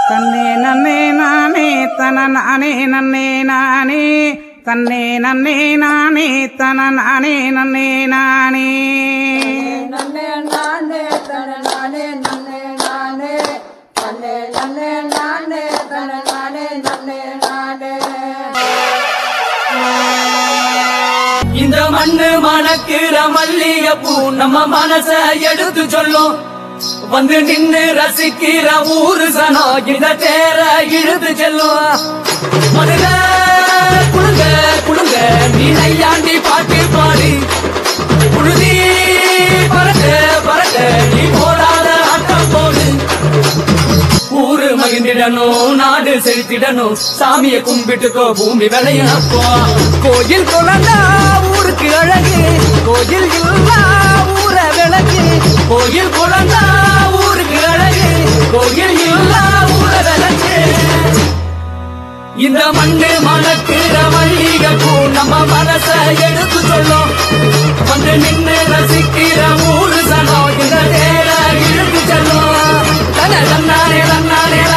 தன்னே நன்னே நானே தன நானே நன்னே நானே தன்னே நன்னே நானே தன நானே நன்னே நானே நன்னே நானே தன நானே நன்னே நானே நன்னே நன்னே நானே தன நானே நன்னே நானே இந்த மண்ணு மணக்கிற மல்லிகைப்பூ நம்ம மனச எடுத்து சொல்லும் வந்து நின்னு ரசிக்கிற ஊரு சனம் இந்த தேர இழுத்து செல்லும் மதுர குடுங்க குடுங்க நீ நையாண்டி பாட்டு பாடு புழுதி பறக்க பறக்க நீ போடாத ஆட்டம் போடு ஊரு மகிழ்ந்திடணும் நாடு செழித்திடணும் சாமியை கும்பிட்டுக்கோ பூமி விளையப்போ கோயில் குழந்தா ஊருக்கு அழகு கோயில் இல்லா ஊர விளக்கு கோயில் குழந்தா ஊருக்கு அழகு கோயில் இல்லா ஊர விளக்கு இந்த மண்ணு மணக்கிற மல்லிகை பூ நம்ம மனச எடுத்து சொல்லும் வந்து நின்று ரசிக்கிற ஊரு சனம் இந்த தேர இழுத்து செல்லும் தன தன்னாரே தன்னாரே